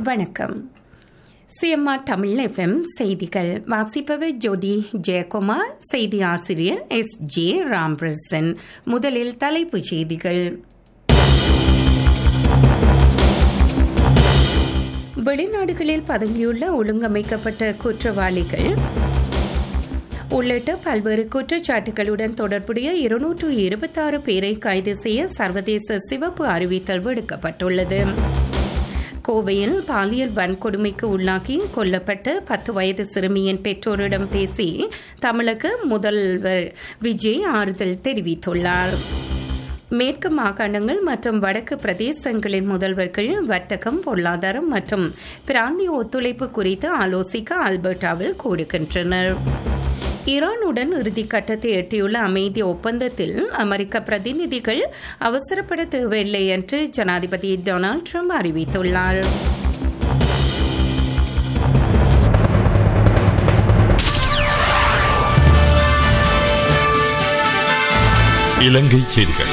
வணக்கம் CMR Tamil FM செய்திகள் வாசிப்பவர் ஜோதி ஜெயக்குமார் செய்தி ஆசிரியர் எஸ் ஜே ராம்பிரசன் முதலில் தலைப்புச் செய்திகள் வெளிநாடுகளில் பதுங்கியுள்ள ஒழுங்கமைக்கப்பட்ட குற்றவாளிகள் உள்ளிட்ட பல்வேறு குற்றச்சாட்டுகளுடன் தொடர்புடைய இருநூற்று இருபத்தாறு பேரை கைது செய்ய சர்வதேச சிவப்பு அறிவித்தல் விடுக்கப்பட்டுள்ளது கோவையில் பாலியல் வன்கொடுமைக்கு உள்ளாக்கி கொல்லப்பட்ட பத்து வயது சிறுமியின் பெற்றோரிடம் பேசி தமிழக முதல்வர் விஜய் ஆறுதல் தெரிவித்துள்ளார் மேற்கு மாகாணங்கள் மற்றும் வடக்கு பிரதேசங்களின் முதல்வர்கள் வர்த்தகம் பொருளாதாரம் மற்றும் பிராந்திய ஒத்துழைப்பு குறித்து ஆலோசிக்க அல்பர்டாவில் கூடுகின்றனர் ஈரானுடன் இறுதிக்கட்டத்தை எட்டியுள்ள அமைதி ஒப்பந்தத்தில் அமெரிக்க பிரதிநிதிகள் அவசரப்பட தேவையில்லை என்று ஜனாதிபதி டொனால்டு ட்ரம்ப் அறிவித்துள்ளார் இலங்கை செய்திகள்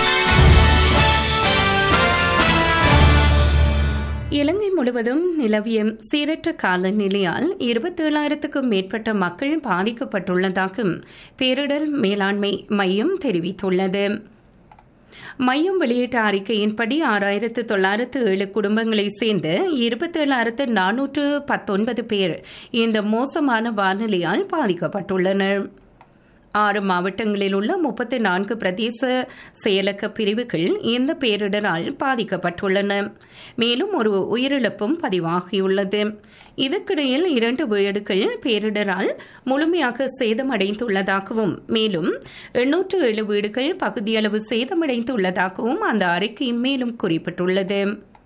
இலங்கை முழுவதும் நிலவிய சீரற்ற காலநிலையால் இருபத்தேழாயிரத்துக்கும் மேற்பட்ட மக்கள் பாதிக்கப்பட்டுள்ளதாக பேரிடர் மேலாண்மை மையம் தெரிவித்துள்ளது மையம் வெளியிட்ட அறிக்கையின்படி ஆறாயிரத்து தொள்ளாயிரத்து ஏழு குடும்பங்களை சேர்ந்த இருபத்தேழாயிரத்து நானூற்று பத்தொன்பது பேர் இந்த மோசமான வானிலையால் பாதிக்கப்பட்டுள்ளனர் ஆறு மாவட்டங்களில் உள்ள முப்பத்தி நான்கு பிரதேச செயலக பிரிவுகள் இந்த பேரிடரால் பாதிக்கப்பட்டுள்ளன மேலும் ஒரு உயிரிழப்பும் பதிவாகியுள்ளது இதற்கிடையில் இரண்டு வீடுகள் பேரிடரால் முழுமையாக சேதமடைந்துள்ளதாகவும் மேலும் எண்ணூற்று ஏழு வீடுகள் பகுதியளவு சேதமடைந்துள்ளதாகவும் அந்த அறிக்கை மேலும் குறிப்பிட்டுள்ளது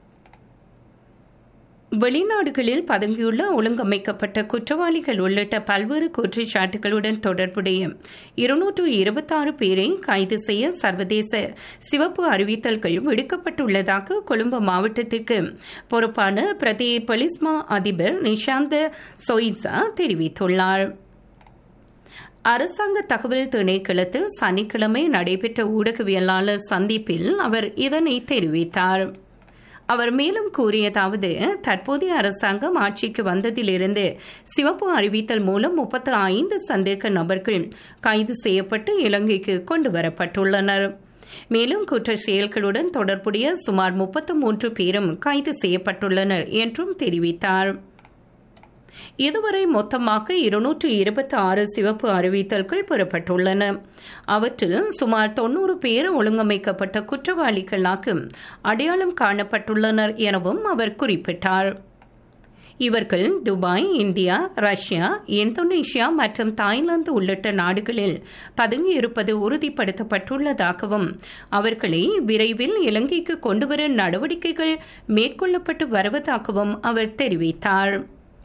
வெளிநாடுகளில் பதுங்கியுள்ள ஒழுங்கமைக்கப்பட்ட குற்றவாளிகள் உள்ளிட்ட பல்வேறு குற்றச்சாட்டுகளுடன் தொடர்புடைய இருநூற்று இருபத்தாறு பேரை கைது செய்ய சர்வதேச சிவப்பு அறிவித்தல்கள் விடுக்கப்பட்டுள்ளதாக கொழும்பு மாவட்டத்திற்கு பொறுப்பான பிரதி பொலிஸ்மா அதிபர் நிஷாந்த சொய்சா தெரிவித்துள்ளார் அரசாங்க தகவல் திணைக்களத்தில் சனிக்கிழமை நடைபெற்ற ஊடகவியலாளர் சந்திப்பில் அவர் இதனை தெரிவித்தார் அவர் மேலும் கூறியதாவது தற்போதைய அரசாங்கம் ஆட்சிக்கு வந்ததிலிருந்து சிவப்பு அறிவித்தல் மூலம் முப்பத்து ஐந்து சந்தேக நபர்கள் கைது செய்யப்பட்டு இலங்கைக்கு கொண்டு வரப்பட்டுள்ளனர் மேலும் குற்ற செயல்களுடன் தொடர்புடைய சுமார் முப்பத்து மூன்று பேரும் கைது செய்யப்பட்டுள்ளனர் என்றும் தெரிவித்தார் இதுவரை மொத்தமாக இருநூற்று இருபத்தி ஆறு சிவப்பு அறிவித்தல்கள் பெறப்பட்டுள்ளன அவற்றில் சுமார் தொன்னூறு பேர் ஒழுங்கமைக்கப்பட்ட குற்றவாளிகளாக அடையாளம் காணப்பட்டுள்ளனர் எனவும் அவர் குறிப்பிட்டார் இவர்கள் துபாய் இந்தியா ரஷ்யா இந்தோனேஷியா மற்றும் தாய்லாந்து உள்ளிட்ட நாடுகளில் பதுங்கியிருப்பது உறுதிப்படுத்தப்பட்டுள்ளதாகவும் அவர்களை விரைவில் இலங்கைக்கு கொண்டுவர நடவடிக்கைகள் மேற்கொள்ளப்பட்டு வருவதாகவும் அவர் தெரிவித்தார்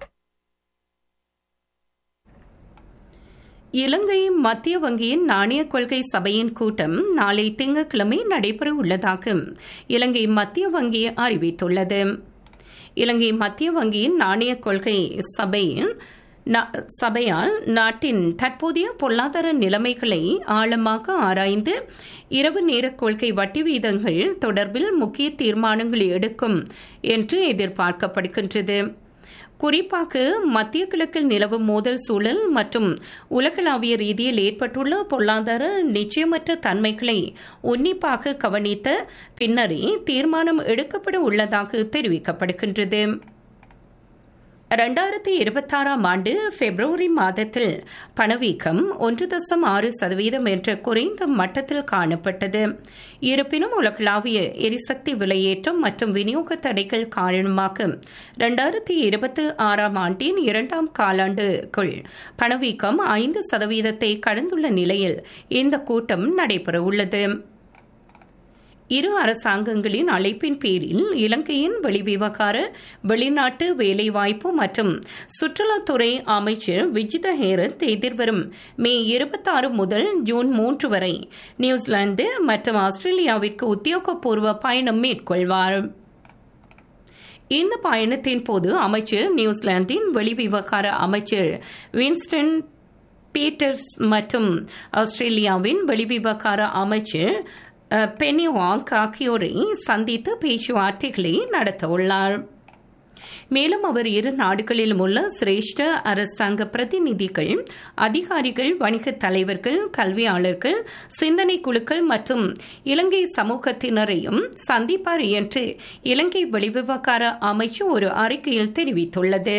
இலங்கை மத்திய வங்கியின் நாணய கொள்கை சபையின் கூட்டம் நாளை திங்கட்கிழமை நடைபெற உள்ளதாக இலங்கை மத்திய வங்கி அறிவித்துள்ளது இலங்கை மத்திய வங்கியின் நாணய கொள்கை சபையின் சபையால் நாட்டின் தற்போதைய பொருளாதார நிலைமைகளை ஆழமாக ஆராய்ந்து இரவு நேர கொள்கை வட்டி வீதங்கள் தொடர்பில் முக்கிய தீர்மானங்கள் எடுக்கும் என்று எதிர்பார்க்கப்படுகின்றது குறிப்பாக மத்திய கிழக்கில் நிலவும் மோதல் சூழல் மற்றும் உலகளாவிய ரீதியில் ஏற்பட்டுள்ள பொருளாதார நிச்சயமற்ற தன்மைகளை உன்னிப்பாக கவனித்த பின்னரே தீர்மானம் எடுக்கப்பட உள்ளதாக தெரிவிக்கப்படுகின்றது இரண்டாயிரத்தி இருபத்தாறாம் ஆண்டு பிப்ரவரி மாதத்தில் பணவீக்கம் ஒன்று தசம் ஆறு சதவீதம் என்ற குறைந்த மட்டத்தில் காணப்பட்டது இருப்பினும் உலகளாவிய எரிசக்தி விலையேற்றம் மற்றும் விநியோக தடைகள் காரணமாக இரண்டாயிரத்தி இருபத்தி ஆறாம் ஆண்டின் இரண்டாம் காலாண்டுக்குள் பணவீக்கம் ஐந்து சதவீதத்தை கடந்துள்ள நிலையில் இந்த கூட்டம் நடைபெறவுள்ளது இரு அரசாங்கங்களின் அழைப்பின் பேரில் இலங்கையின் வெளிவிவகார வெளிநாட்டு வேலைவாய்ப்பு மற்றும் சுற்றுலாத்துறை அமைச்சர் விஜித ஹேரத் எதிர்வரும் மே இருபத்தாறு முதல் ஜூன் மூன்று வரை நியூசிலாந்து மற்றும் ஆஸ்திரேலியாவிற்கு உத்தியோகபூர்வ பயணம் மேற்கொள்வார் இந்த பயணத்தின் போது அமைச்சர் நியூசிலாந்தின் வெளிவிவகார அமைச்சர் வின்ஸ்டன் பீட்டர்ஸ் மற்றும் ஆஸ்திரேலியாவின் வெளிவிவகார அமைச்சர் பெனி வாங் ஆகியோரை சந்தித்து பேச்சுவார்த்தைகளை நடத்தவுள்ளார் மேலும் அவர் இரு நாடுகளிலும் உள்ள சிரேஷ்ட அரசாங்க பிரதிநிதிகள் அதிகாரிகள் வணிக தலைவர்கள் கல்வியாளர்கள் சிந்தனை குழுக்கள் மற்றும் இலங்கை சமூகத்தினரையும் சந்திப்பார் என்று இலங்கை வெளிவிவகார அமைச்சு ஒரு அறிக்கையில் தெரிவித்துள்ளது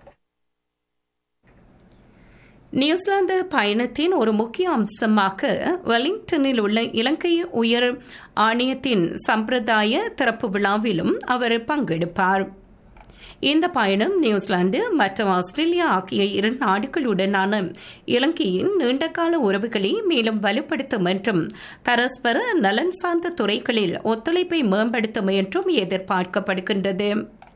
நியூசிலாந்து பயணத்தின் ஒரு முக்கிய அம்சமாக வெலிங்டனில் உள்ள இலங்கை உயர் ஆணையத்தின் சம்பிரதாய திறப்பு விழாவிலும் அவர் பங்கெடுப்பார் இந்த பயணம் நியூசிலாந்து மற்றும் ஆஸ்திரேலியா ஆகிய இரு நாடுகளுடனான இலங்கையின் நீண்டகால உறவுகளை மேலும் வலுப்படுத்தும் என்றும் பரஸ்பர நலன் சார்ந்த துறைகளில் ஒத்துழைப்பை மேம்படுத்தும் என்றும் எதிர்பார்க்கப்படுகின்றது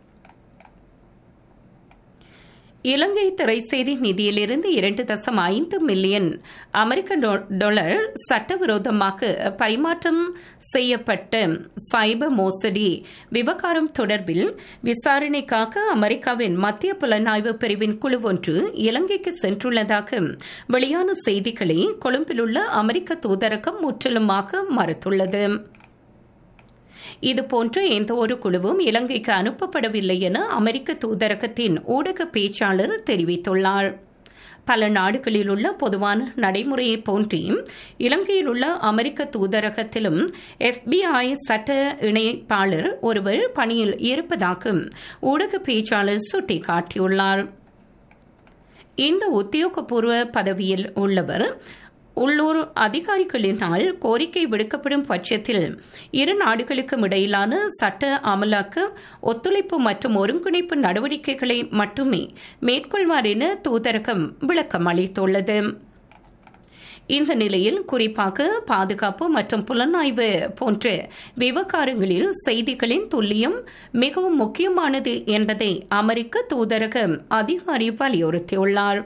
இலங்கை திரைசேரி நிதியிலிருந்து இரண்டு தசம் ஐந்து மில்லியன் அமெரிக்க டாலர் சட்டவிரோதமாக பரிமாற்றம் செய்யப்பட்ட சைபர் மோசடி விவகாரம் தொடர்பில் விசாரணைக்காக அமெரிக்காவின் மத்திய புலனாய்வு பிரிவின் குழு ஒன்று இலங்கைக்கு சென்றுள்ளதாக வெளியான செய்திகளை கொழும்பிலுள்ள அமெரிக்க தூதரகம் முற்றிலுமாக மறுத்துள்ளது இதுபோன்ற எந்த ஒரு குழுவும் இலங்கைக்கு அனுப்பப்படவில்லை என அமெரிக்க தூதரகத்தின் ஊடக பேச்சாளர் தெரிவித்துள்ளார் பல நாடுகளில் உள்ள பொதுவான நடைமுறையை போன்றி இலங்கையில் உள்ள அமெரிக்க தூதரகத்திலும் எஃபிஐ சட்ட இணைப்பாளர் ஒருவர் பணியில் இருப்பதாக ஊடக பேச்சாளர் சுட்டிக்காட்டியுள்ளார் இந்த உத்தியோகபூர்வ பதவியில் உள்ளவர் உள்ளூர் அதிகாரிகளினால் கோரிக்கை விடுக்கப்படும் பட்சத்தில் இரு நாடுகளுக்கும் இடையிலான சட்ட அமலாக்க ஒத்துழைப்பு மற்றும் ஒருங்கிணைப்பு நடவடிக்கைகளை மட்டுமே மேற்கொள்வார் என தூதரகம் விளக்கம் அளித்துள்ளது இந்த நிலையில் குறிப்பாக பாதுகாப்பு மற்றும் புலனாய்வு போன்ற விவகாரங்களில் செய்திகளின் துல்லியம் மிகவும் முக்கியமானது என்பதை அமெரிக்க தூதரக அதிகாரி வலியுறுத்தியுள்ளார்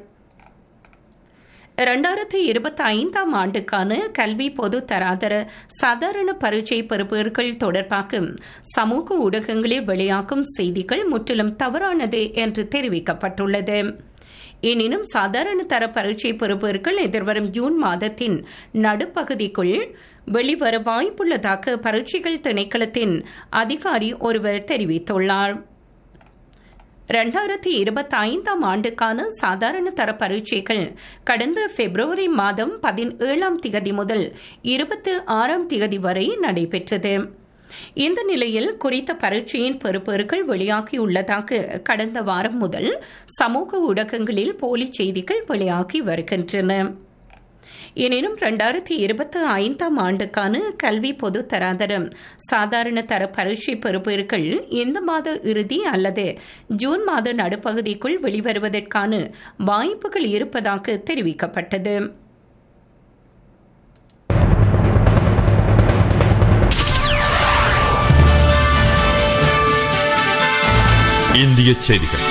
இரண்டாயிரத்தி இருபத்தி ஐந்தாம் ஆண்டுக்கான கல்வி பொது தராதர சாதாரண பரீட்சை பெறுபவர்கள் தொடர்பாக சமூக ஊடகங்களில் வெளியாகும் செய்திகள் முற்றிலும் தவறானது என்று தெரிவிக்கப்பட்டுள்ளது எனினும் சாதாரண தர பரீட்சை பெறுபவர்கள் எதிர்வரும் ஜூன் மாதத்தின் நடுப்பகுதிக்குள் வெளிவர வாய்ப்புள்ளதாக பரீட்சைகள் திணைக்களத்தின் அதிகாரி ஒருவர் தெரிவித்துள்ளார் இரண்டாயிரத்தி இருபத்தி ஐந்தாம் ஆண்டுக்கான சாதாரண தர பரீட்சைகள் கடந்த பிப்ரவரி மாதம் பதினேழாம் திகதி முதல் இருபத்தி ஆறாம் திகதி வரை நடைபெற்றது இந்த நிலையில் குறித்த பரீட்சையின் பெறுபேறுகள் வெளியாகியுள்ளதாக கடந்த வாரம் முதல் சமூக ஊடகங்களில் போலி செய்திகள் வெளியாகி வருகின்றன எனினும் இரண்டாயிரத்தி இருபத்தி ஐந்தாம் ஆண்டுக்கான கல்வி பொது தராதரம் சாதாரண தர பரீட்சை பெறுபேறுகள் இந்த மாத இறுதி அல்லது ஜூன் மாத நடுப்பகுதிக்குள் வெளிவருவதற்கான வாய்ப்புகள் இருப்பதாக தெரிவிக்கப்பட்டது இந்திய செய்திகள்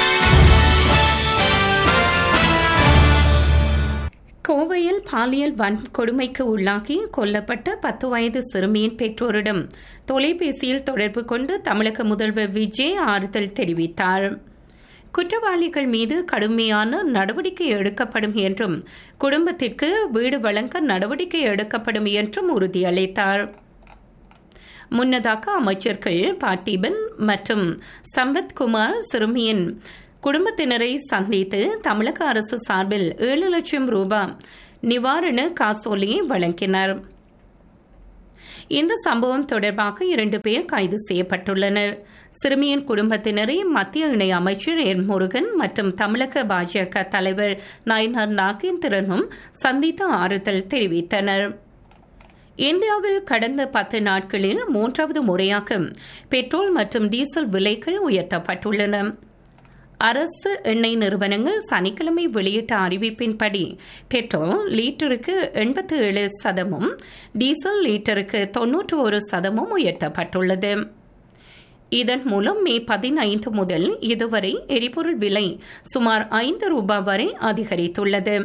கோவையில் பாலியல் வன்கொடுமைக்கு உள்ளாகி கொல்லப்பட்ட பத்து வயது சிறுமியின் பெற்றோரிடம் தொலைபேசியில் தொடர்பு கொண்டு தமிழக முதல்வர் விஜய் ஆறுதல் தெரிவித்தார் குற்றவாளிகள் மீது கடுமையான நடவடிக்கை எடுக்கப்படும் என்றும் குடும்பத்திற்கு வீடு வழங்க நடவடிக்கை எடுக்கப்படும் என்றும் உறுதியளித்தார் முன்னதாக அமைச்சர்கள் பார்த்திபன் மற்றும் சம்பத்குமார் சிறுமியின் குடும்பத்தினரை சந்தித்து தமிழக அரசு சார்பில் ஏழு லட்சம் ரூபாய் நிவாரண காசோலியை வழங்கினர் இந்த சம்பவம் தொடர்பாக இரண்டு பேர் கைது செய்யப்பட்டுள்ளனர் சிறுமியின் குடும்பத்தினரை மத்திய இணை அமைச்சர் என் முருகன் மற்றும் தமிழக பாஜக தலைவர் நயனார் நாகேந்திரனும் சந்தித்து ஆறுதல் தெரிவித்தனர் இந்தியாவில் கடந்த பத்து நாட்களில் மூன்றாவது முறையாக பெட்ரோல் மற்றும் டீசல் விலைகள் உயர்த்தப்பட்டுள்ளன அரசு எண்ணெய் நிறுவனங்கள் சனிக்கிழமை வெளியிட்ட அறிவிப்பின்படி பெட்ரோல் லீட்டருக்கு எண்பத்தி ஏழு சதமும் டீசல் லீட்டருக்கு தொன்னூற்று ஒரு சதமும் உயர்த்தப்பட்டுள்ளது இதன் மூலம் மே பதினைந்து முதல் இதுவரை எரிபொருள் விலை சுமார் ஐந்து ரூபாய் வரை அதிகரித்துள்ளது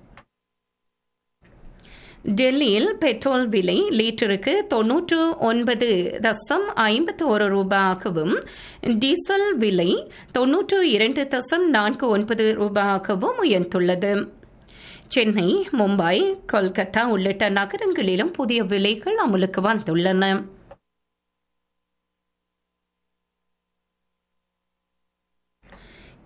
டெல்லியில் பெட்ரோல் விலை லீட்டருக்கு தொன்னூற்று ஒன்பது தசம் ஐம்பத்தி ஒரு ரூபாயாகவும் டீசல் விலை தொன்னூற்று இரண்டு தசம் நான்கு ஒன்பது ரூபாயாகவும் உயர்ந்துள்ளது சென்னை மும்பை கொல்கத்தா உள்ளிட்ட நகரங்களிலும் புதிய விலைகள் அமலுக்கு வந்துள்ளன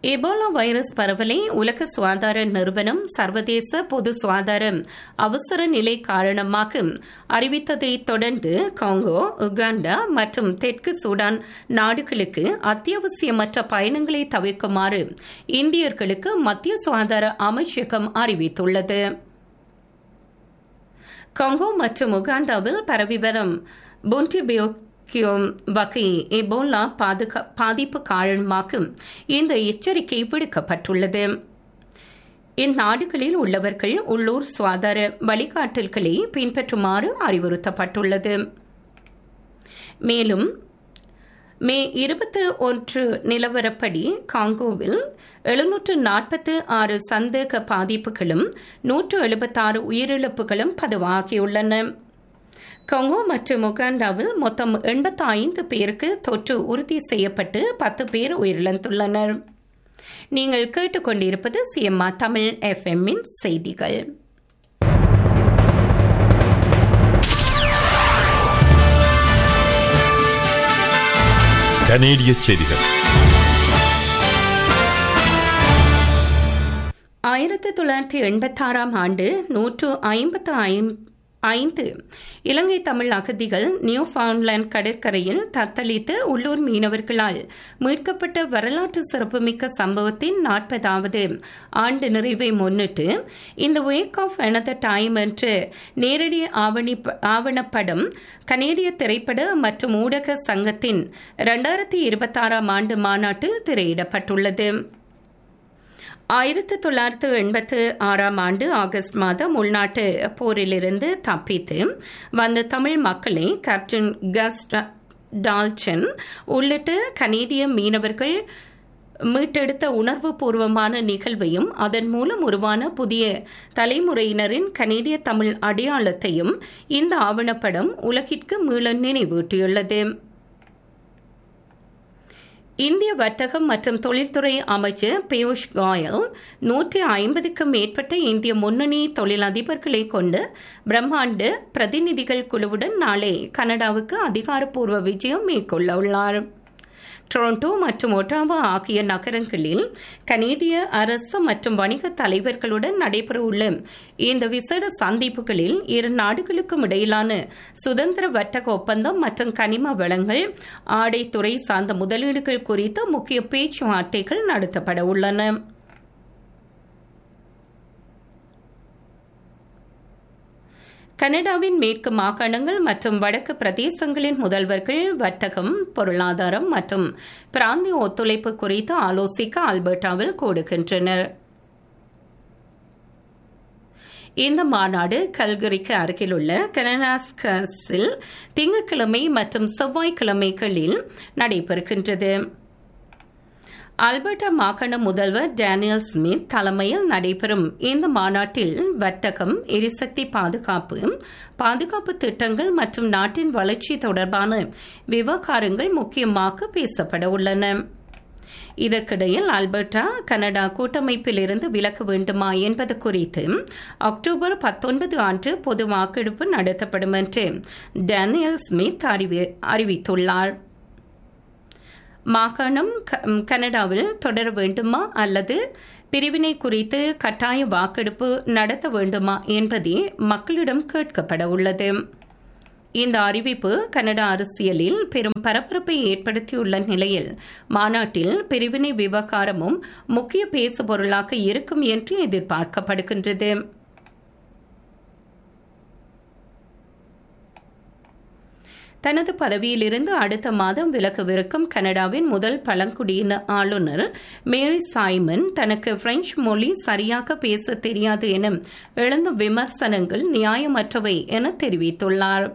எபோலா வைரஸ் பரவலை உலக சுகாதார நிறுவனம் சர்வதேச பொது சுகாதார அவசர நிலை காரணமாக அறிவித்ததை தொடர்ந்து காங்கோ உகாண்டா மற்றும் தெற்கு சூடான் நாடுகளுக்கு அத்தியாவசியமற்ற பயணங்களை தவிர்க்குமாறு இந்தியர்களுக்கு மத்திய சுகாதார அமைச்சகம் அறிவித்துள்ளது காங்கோ மற்றும் உகாண்டாவில் பரவி வரும் புண்டிபியோ கியோம் வகை எபோலா பாதிப்பு காரணமாக இந்த எச்சரிக்கை விடுக்கப்பட்டுள்ளது இந்நாடுகளில் உள்ளவர்கள் உள்ளூர் சுகாதார வழிகாட்டல்களை பின்பற்றுமாறு அறிவுறுத்தப்பட்டுள்ளது மேலும் மே இருபத்தி ஒன்று நிலவரப்படி காங்கோவில் எழுநூற்று நாற்பத்து ஆறு சந்தேக பாதிப்புகளும் நூற்று எழுபத்தாறு உயிரிழப்புகளும் பதிவாகியுள்ளன கொங்கோ மற்றும் உகாண்டாவில் மொத்தம் எண்பத்தி ஐந்து பேருக்கு தொற்று உறுதி செய்யப்பட்டு பத்து பேர் உயிரிழந்துள்ளனர் நீங்கள் கேட்டுக்கொண்டிருப்பது சிஎம்ஆ தமிழ் எஃப்எம்மின் செய்திகள் கனேடிய செய்திகள் ஆயிரத்தி தொள்ளாயிரத்தி எண்பத்தாறாம் ஆண்டு நூற்று ஐம்பத்து ஐந்து இலங்கை தமிழ் அகதிகள் நியூ ஃபவுண்ட்லேண்ட் கடற்கரையில் தத்தளித்து உள்ளூர் மீனவர்களால் மீட்கப்பட்ட வரலாற்று சிறப்புமிக்க சம்பவத்தின் நாற்பதாவது ஆண்டு நிறைவை முன்னிட்டு இந்த வேக் ஆஃப் அனதர் டைம் என்ற நேரடி ஆவணி ஆவணப்படம் கனேடிய திரைப்பட மற்றும் ஊடக சங்கத்தின் இரண்டாயிரத்தி இருபத்தாறாம் ஆண்டு மாநாட்டில் திரையிடப்பட்டுள்ளது ஆயிரத்தி தொள்ளாயிரத்து எண்பத்து ஆறாம் ஆண்டு ஆகஸ்ட் மாதம் உள்நாட்டு போரிலிருந்து தப்பித்து வந்த தமிழ் மக்களை கேப்டன் கஸ் டால்சன் உள்ளிட்ட கனேடிய மீனவர்கள் மீட்டெடுத்த உணர்வு பூர்வமான நிகழ்வையும் அதன் மூலம் உருவான புதிய தலைமுறையினரின் கனேடிய தமிழ் அடையாளத்தையும் இந்த ஆவணப்படம் உலகிற்கு மீள நினைவூட்டியுள்ளது இந்திய வர்த்தகம் மற்றும் தொழில்துறை அமைச்சர் பியூஷ் கோயல் நூற்றி ஐம்பதுக்கும் மேற்பட்ட இந்திய முன்னணி தொழிலதிபர்களை கொண்டு பிரம்மாண்ட பிரதிநிதிகள் குழுவுடன் நாளை கனடாவுக்கு அதிகாரப்பூர்வ விஜயம் மேற்கொள்ள உள்ளார் டொரண்டோ மற்றும் ஒட்டாவா ஆகிய நகரங்களில் கனேடிய அரசு மற்றும் வணிக தலைவர்களுடன் நடைபெறவுள்ள இந்த விசேட சந்திப்புகளில் இரு நாடுகளுக்கும் இடையிலான சுதந்திர வர்த்தக ஒப்பந்தம் மற்றும் கனிம வளங்கள் ஆடைத்துறை சார்ந்த முதலீடுகள் குறித்த முக்கிய பேச்சுவார்த்தைகள் நடத்தப்பட உள்ளன கனடாவின் மேற்கு மாகாணங்கள் மற்றும் வடக்கு பிரதேசங்களின் முதல்வர்கள் வர்த்தகம் பொருளாதாரம் மற்றும் பிராந்திய ஒத்துழைப்பு குறித்து ஆலோசிக்க ஆல்பர்டாவில் கூடுகின்றனர் இந்த மாநாடு கல்கரிக்கு அருகிலுள்ள கனடாஸ்கஸில் திங்கட்கிழமை மற்றும் செவ்வாய்க்கிழமைகளில் நடைபெறுகின்றது அல்பர்டா மாகாண முதல்வர் டேனியல் ஸ்மித் தலைமையில் நடைபெறும் இந்த மாநாட்டில் வர்த்தகம் எரிசக்தி பாதுகாப்பு பாதுகாப்பு திட்டங்கள் மற்றும் நாட்டின் வளர்ச்சி தொடர்பான விவகாரங்கள் முக்கியமாக பேசப்பட உள்ளன இதற்கிடையில் அல்பர்டா கனடா கூட்டமைப்பில் இருந்து விலக வேண்டுமா என்பது குறித்து அக்டோபர் பத்தொன்பது அன்று பொது வாக்கெடுப்பு நடத்தப்படும் என்று டேனியல் ஸ்மித் அறிவித்துள்ளார் மாகாணம் கனடாவில் தொடர வேண்டுமா அல்லது பிரிவினை குறித்து கட்டாய வாக்கெடுப்பு நடத்த வேண்டுமா என்பதே மக்களிடம் கேட்கப்பட உள்ளது இந்த அறிவிப்பு கனடா அரசியலில் பெரும் பரபரப்பை ஏற்படுத்தியுள்ள நிலையில் மாநாட்டில் பிரிவினை விவகாரமும் முக்கிய பேசுபொருளாக இருக்கும் என்று எதிர்பார்க்கப்படுகின்றது தனது பதவியிலிருந்து அடுத்த மாதம் விலகவிருக்கும் கனடாவின் முதல் பழங்குடியின ஆளுநர் மேரி சைமன் தனக்கு பிரெஞ்சு மொழி சரியாக பேச தெரியாது என எழுந்த விமர்சனங்கள் நியாயமற்றவை என தெரிவித்துள்ளார்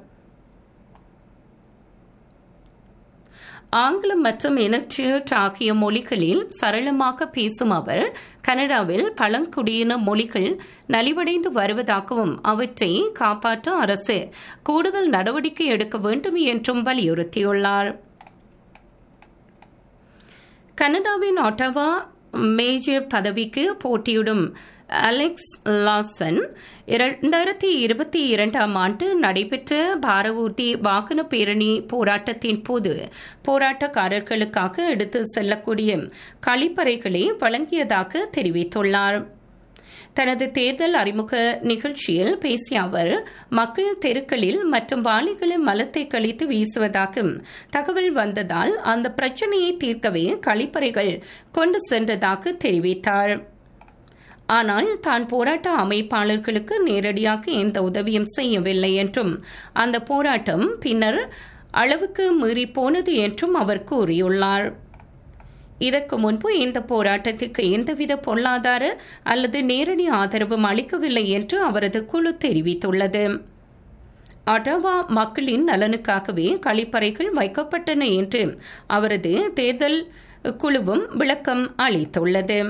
ஆங்கிலம் மற்றும் இனச்சியட் ஆகிய மொழிகளில் சரளமாக பேசும் அவர் கனடாவில் பழங்குடியின மொழிகள் நலிவடைந்து வருவதாகவும் அவற்றை காப்பாற்ற அரசு கூடுதல் நடவடிக்கை எடுக்க வேண்டும் என்றும் வலியுறுத்தியுள்ளார் கனடாவின் ஒட்டவா மேஜர் பதவிக்கு போட்டியிடும் அலெக்ஸ் லாசன் இரண்டாயிரத்தி இருபத்தி இரண்டாம் ஆண்டு நடைபெற்ற பாரவூர்தி வாகன பேரணி போராட்டத்தின் போது போராட்டக்காரர்களுக்காக எடுத்து செல்லக்கூடிய கழிப்பறைகளை வழங்கியதாக தெரிவித்துள்ளார் தனது தேர்தல் அறிமுக நிகழ்ச்சியில் பேசிய அவர் மக்கள் தெருக்களில் மற்றும் வாளிகளில் மலத்தை கழித்து வீசுவதாக தகவல் வந்ததால் அந்த பிரச்சனையை தீர்க்கவே கழிப்பறைகள் கொண்டு சென்றதாக தெரிவித்தார் ஆனால் தான் போராட்ட அமைப்பாளர்களுக்கு நேரடியாக எந்த உதவியும் செய்யவில்லை என்றும் அந்த போராட்டம் பின்னர் அளவுக்கு மீறி போனது என்றும் அவர் கூறியுள்ளார் இதற்கு முன்பு இந்த போராட்டத்திற்கு எந்தவித பொருளாதார அல்லது நேரடி ஆதரவும் அளிக்கவில்லை என்று அவரது குழு தெரிவித்துள்ளது அடவா மக்களின் நலனுக்காகவே கழிப்பறைகள் வைக்கப்பட்டன என்று அவரது தேர்தல் குழுவும் விளக்கம் அளித்துள்ளது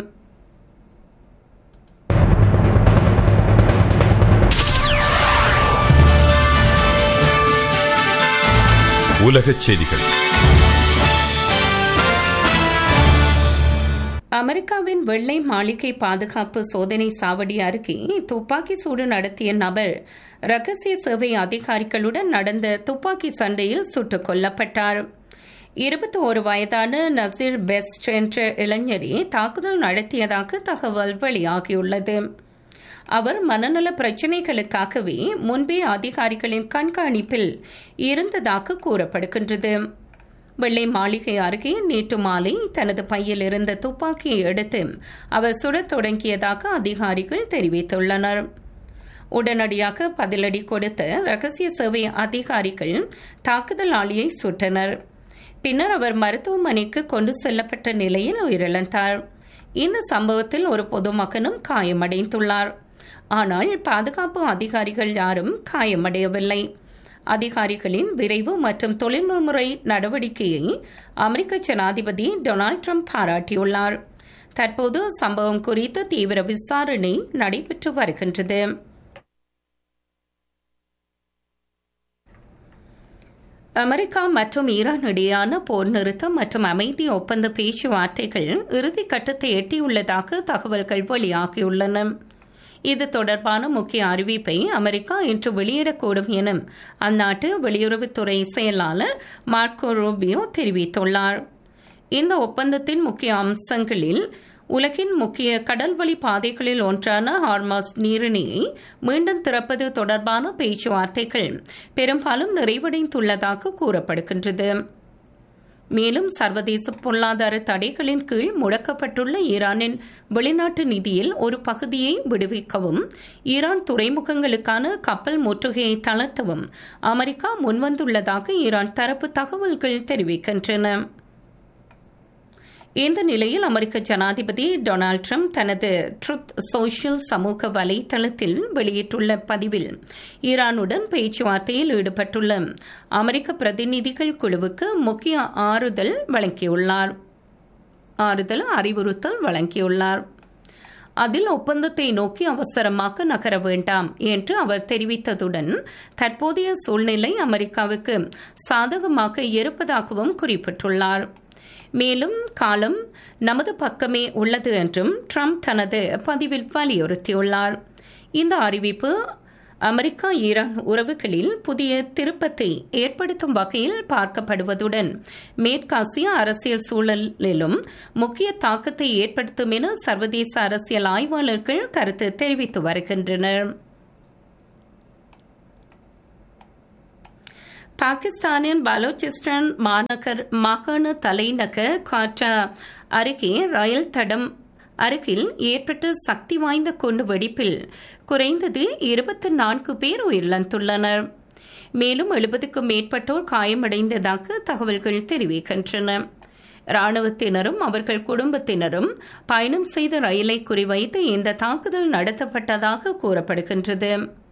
உலகச் செய்திகள் அமெரிக்காவின் வெள்ளை மாளிகை பாதுகாப்பு சோதனை சாவடி அருகே துப்பாக்கி சூடு நடத்திய நபர் ரகசிய சேவை அதிகாரிகளுடன் நடந்த துப்பாக்கி சண்டையில் சுட்டுக் கொல்லப்பட்டார் இருபத்தி ஒரு வயதான நசீர் பெஸ்ட் என்ற இளைஞரே தாக்குதல் நடத்தியதாக தகவல் வெளியாகியுள்ளது அவர் மனநல பிரச்சினைகளுக்காகவே முன்பே அதிகாரிகளின் கண்காணிப்பில் இருந்ததாக கூறப்படுகின்றது வெள்ளை மாளிகை அருகே நேற்று மாலை தனது பையில் இருந்த துப்பாக்கியை எடுத்து அவர் சுடத் தொடங்கியதாக அதிகாரிகள் தெரிவித்துள்ளனர் உடனடியாக பதிலடி கொடுத்த ரகசிய சேவை அதிகாரிகள் தாக்குதலாளியை சுட்டனர் பின்னர் அவர் மருத்துவமனைக்கு கொண்டு செல்லப்பட்ட நிலையில் உயிரிழந்தார் இந்த சம்பவத்தில் ஒரு பொதுமகனும் காயமடைந்துள்ளார் ஆனால் பாதுகாப்பு அதிகாரிகள் யாரும் காயமடையவில்லை அதிகாரிகளின் விரைவு மற்றும் தொழில்முறை நடவடிக்கையை அமெரிக்க ஜனாதிபதி டொனால்ட் ட்ரம்ப் பாராட்டியுள்ளார் தற்போது சம்பவம் குறித்து தீவிர விசாரணை நடைபெற்று வருகின்றது அமெரிக்கா மற்றும் ஈரான் இடையேயான போர் நிறுத்தம் மற்றும் அமைதி ஒப்பந்த பேச்சுவார்த்தைகள் இறுதி கட்டத்தை எட்டியுள்ளதாக தகவல்கள் வெளியாகியுள்ளன இது தொடர்பான முக்கிய அறிவிப்பை அமெரிக்கா இன்று வெளியிடக்கூடும் என அந்நாட்டு வெளியுறவுத்துறை செயலாளர் மார்க்கோ ரூபியோ தெரிவித்துள்ளார் இந்த ஒப்பந்தத்தின் முக்கிய அம்சங்களில் உலகின் முக்கிய கடல்வழி பாதைகளில் ஒன்றான ஹார்மாஸ் நீரிணையை மீண்டும் திறப்பது தொடர்பான பேச்சுவார்த்தைகள் பெரும்பாலும் நிறைவடைந்துள்ளதாக கூறப்படுகின்றது மேலும் சர்வதேச பொருளாதார தடைகளின் கீழ் முடக்கப்பட்டுள்ள ஈரானின் வெளிநாட்டு நிதியில் ஒரு பகுதியை விடுவிக்கவும் ஈரான் துறைமுகங்களுக்கான கப்பல் முற்றுகையை தளர்த்தவும் அமெரிக்கா முன்வந்துள்ளதாக ஈரான் தரப்பு தகவல்கள் தெரிவிக்கின்றன இந்த நிலையில் அமெரிக்க ஜனாதிபதி டொனால்ட் ட்ரம்ப் தனது ட்ருத் சோஷியல் சமூக வலைதளத்தில் வெளியிட்டுள்ள பதிவில் ஈரானுடன் பேச்சுவார்த்தையில் ஈடுபட்டுள்ள அமெரிக்க பிரதிநிதிகள் குழுவுக்கு முக்கிய ஆறுதல் வழங்கியுள்ளார் ஆறுதல் அறிவுறுத்தல் வழங்கியுள்ளார் அதில் ஒப்பந்தத்தை நோக்கி அவசரமாக நகர வேண்டாம் என்று அவர் தெரிவித்ததுடன் தற்போதைய சூழ்நிலை அமெரிக்காவுக்கு சாதகமாக இருப்பதாகவும் குறிப்பிட்டுள்ளார் மேலும் காலம் நமது பக்கமே உள்ளது என்றும் ட்ரம்ப் தனது பதிவில் வலியுறுத்தியுள்ளார் இந்த அறிவிப்பு அமெரிக்கா ஈரான் உறவுகளில் புதிய திருப்பத்தை ஏற்படுத்தும் வகையில் பார்க்கப்படுவதுடன் மேற்காசிய அரசியல் சூழலிலும் முக்கிய தாக்கத்தை ஏற்படுத்தும் என சர்வதேச அரசியல் ஆய்வாளர்கள் கருத்து தெரிவித்து வருகின்றனர் பாகிஸ்தானின் பலோச்சிஸ்தான் மாநகர் மாகாண தலைநகர் காட்டா அருகே ரயில் தடம் அருகில் ஏற்பட்ட சக்தி வாய்ந்த குண்டு வெடிப்பில் குறைந்தது இருபத்தி நான்கு பேர் உயிரிழந்துள்ளனர் மேலும் எழுபதுக்கும் மேற்பட்டோர் காயமடைந்ததாக தகவல்கள் தெரிவிக்கின்றன ராணுவத்தினரும் அவர்கள் குடும்பத்தினரும் பயணம் செய்த ரயிலை குறிவைத்து இந்த தாக்குதல் நடத்தப்பட்டதாக கூறப்படுகின்றது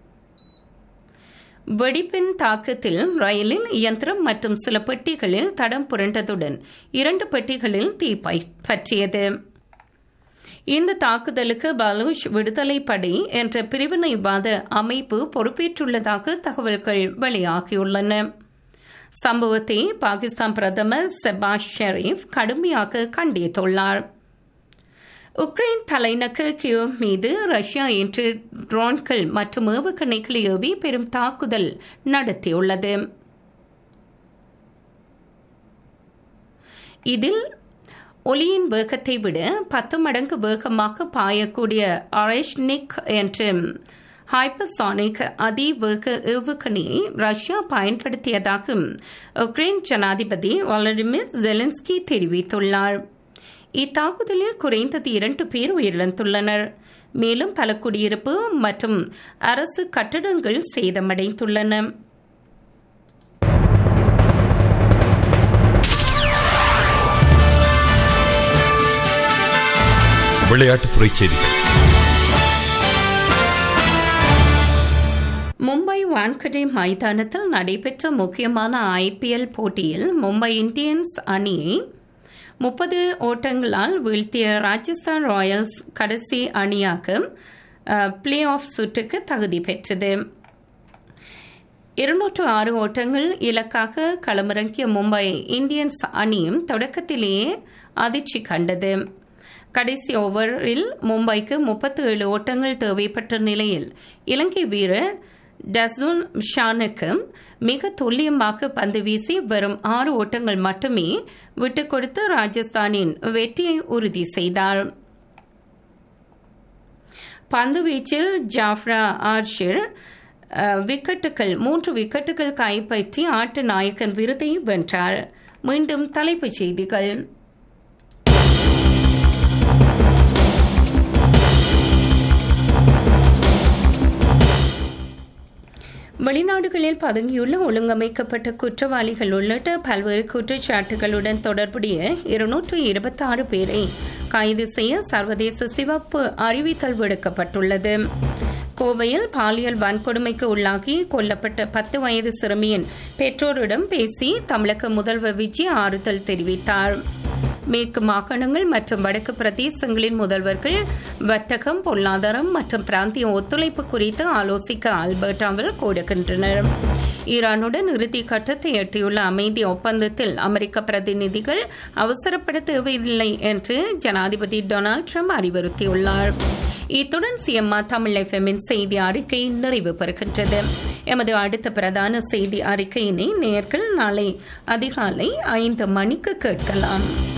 வெடிப்பின் தாக்கத்தில் ரயிலில் இயந்திரம் மற்றும் சில பெட்டிகளில் தடம் புரண்டதுடன் இரண்டு பெட்டிகளில் தீ பற்றியது இந்த தாக்குதலுக்கு பலூச் விடுதலை படை என்ற பிரிவினைவாத அமைப்பு பொறுப்பேற்றுள்ளதாக தகவல்கள் வெளியாகியுள்ளன சம்பவத்தை பாகிஸ்தான் பிரதமர் செபாஸ் ஷெரீப் கடுமையாக கண்டித்துள்ளார் உக்ரைன் தலைநகர் கியோ மீது ரஷ்யா இன்று ட்ரோன்கள் மற்றும் ஏவுகணைகளை ஏவி பெரும் தாக்குதல் நடத்தியுள்ளது இதில் ஒலியின் வேகத்தை விட பத்து மடங்கு வேகமாக பாயக்கூடிய அரேஷ்னிக் என்ற ஹைப்பர்சானிக் அதிவேக ஏவுகணையை ரஷ்யா பயன்படுத்தியதாக உக்ரைன் ஜனாதிபதி வாலடிமிர் ஜெலன்ஸ்கி தெரிவித்துள்ளார் இத்தாக்குதலில் குறைந்தது இரண்டு பேர் உயிரிழந்துள்ளனர் மேலும் பல குடியிருப்பு மற்றும் அரசு கட்டடங்கள் சேதமடைந்துள்ளன விளையாட்டுத்துறை செய்திகள் மும்பை வான்கடே மைதானத்தில் நடைபெற்ற முக்கியமான ஐபிஎல் போட்டியில் மும்பை இந்தியன்ஸ் அணியை முப்பது ஓட்டங்களால் வீழ்த்திய ராஜஸ்தான் ராயல்ஸ் கடைசி அணியாக பிளே ஆஃப் சுற்றுக்கு தகுதி பெற்றது இருநூற்று ஆறு ஓட்டங்கள் இலக்காக களமிறங்கிய மும்பை இந்தியன்ஸ் அணியும் தொடக்கத்திலேயே அதிர்ச்சி கண்டது கடைசி ஓவரில் மும்பைக்கு முப்பத்தி ஏழு ஓட்டங்கள் தேவைப்பட்ட நிலையில் இலங்கை வீரர் டசூன் ஷானுக்கு மிக துல்லியமாக பந்து வீசி வெறும் ஆறு ஓட்டங்கள் மட்டுமே விட்டுக் கொடுத்து ராஜஸ்தானின் வெற்றியை உறுதி செய்தார் பந்து வீச்சில் ஜாஃப்ரா ஆர்ஷிர் விக்கெட்டுகள் மூன்று விக்கெட்டுகள் கைப்பற்றி ஆட்ட நாயக்கன் விருதை வென்றார் மீண்டும் தலைப்புச் செய்திகள் வெளிநாடுகளில் பதுங்கியுள்ள ஒழுங்கமைக்கப்பட்ட குற்றவாளிகள் உள்ளிட்ட பல்வேறு குற்றச்சாட்டுகளுடன் தொடர்புடைய இருநூற்று இருபத்தி ஆறு பேரை கைது செய்ய சர்வதேச சிவப்பு அறிவித்தல் விடுக்கப்பட்டுள்ளது கோவையில் பாலியல் வன்கொடுமைக்கு உள்ளாகி கொல்லப்பட்ட பத்து வயது சிறுமியின் பெற்றோரிடம் பேசி தமிழக முதல்வர் விஜய் ஆறுதல் தெரிவித்தார் மேற்கு மாகாணங்கள் மற்றும் வடக்கு பிரதேசங்களின் முதல்வர்கள் வர்த்தகம் பொருளாதாரம் மற்றும் பிராந்திய ஒத்துழைப்பு குறித்து ஆலோசிக்க ஆல்பர்டாவில் கூடுகின்றனர் ஈரானுடன் இறுதி கட்டத்தை எட்டியுள்ள அமைதி ஒப்பந்தத்தில் அமெரிக்க பிரதிநிதிகள் அவசரப்பட தேவையில்லை என்று ஜனாதிபதி டொனால்டு ட்ரம்ப் அறிவுறுத்தியுள்ளார் இத்துடன் சிஎம்மா தமிழ் எஃப்எம்மின் செய்தி அறிக்கை நிறைவு பெறுகின்றது எமது அடுத்த பிரதான செய்தி அறிக்கையினை நேர்கள் நாளை அதிகாலை ஐந்து மணிக்கு கேட்கலாம்